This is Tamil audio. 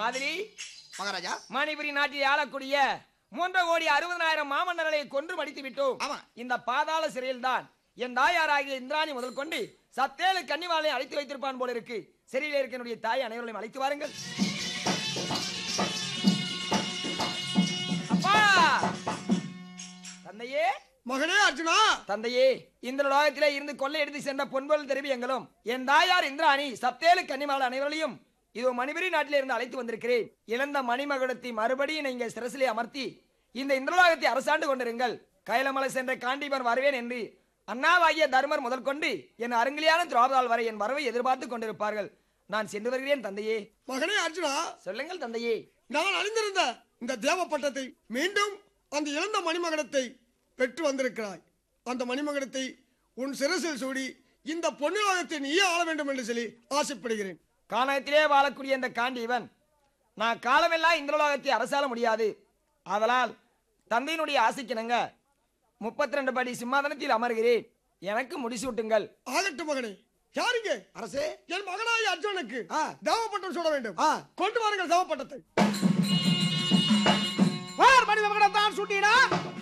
மாதிரி மகாராஜா மணிபுரி நாட்டில் ஆளக்கூடிய மூன்றரை கோடி அறுபதனாயிரம் மாமன்னர்களை கொன்று மடித்து விட்டோம் ஆமா. இந்த பாதாள சிறையில் தான் என் தாயாராகிய இந்திராணி முதல் கொண்டு சத்தேழு கன்னிவாளை அழைத்து வைத்திருப்பான் போல இருக்கு சிறையில் இருக்க என்னுடைய தாய் அனைவரையும் அழைத்து வாருங்கள் அப்பா தந்தையே மகனே அர்ஜுனா தந்தையே இந்த லோகத்திலே இருந்து கொள்ளையடித்து சென்ற பொன்பொருள் தெரிவியங்களும் என் தாயார் இந்திராணி சப்தேலு கன்னிமாள் அனைவரையும் இதோ மணிபுரி நாட்டிலே இருந்து அழைத்து வந்திருக்கிறேன் இழந்த மணிமகுடத்தை மறுபடியும் நீங்க சிரசிலே அமர்த்தி இந்த இந்திரலோகத்தை அரசாண்டு கொண்டிருங்கள் கைலமலை சென்ற காண்டீபன் வருவேன் என்று அண்ணாவாகிய தர்மர் முதல் கொண்டு என் அருங்கிலியான திரௌபதால் வரை என் வரவை எதிர்பார்த்து கொண்டிருப்பார்கள் நான் சென்று வருகிறேன் தந்தையே மகனே அர்ஜுனா சொல்லுங்கள் தந்தையே நான் அழிந்திருந்த இந்த தேவ பட்டத்தை மீண்டும் அந்த இழந்த மணிமகடத்தை பெற்று வந்திருக்கிறாய் அந்த மணிமகடத்தை உன் சிரசில் சூடி இந்த பொன்னுலகத்தை நீயே ஆள வேண்டும் என்று சொல்லி ஆசைப்படுகிறேன் கானகத்திலே வாழக்கூடிய இந்த காண்டீவன் நான் காலமெல்லாம் இந்திரலோகத்தை அரசாள முடியாது ஆதலால் தந்தையினுடைய ஆசைக்கிணங்க முப்பத்தி ரெண்டு படி சிம்மாதனத்தில் அமர்கிறேன் எனக்கு முடிசூட்டுங்கள் ஆகட்டும் மகனே யாருங்க அரசே என் மகனாய் அர்ஜுனனுக்கு ஆ. தேவப்பட்டம் சுட வேண்டும் ஆ. கொண்டு வாருங்கள் தேவப்பட்டத்தை வார் மணி மகடம் தான் சுட்டினா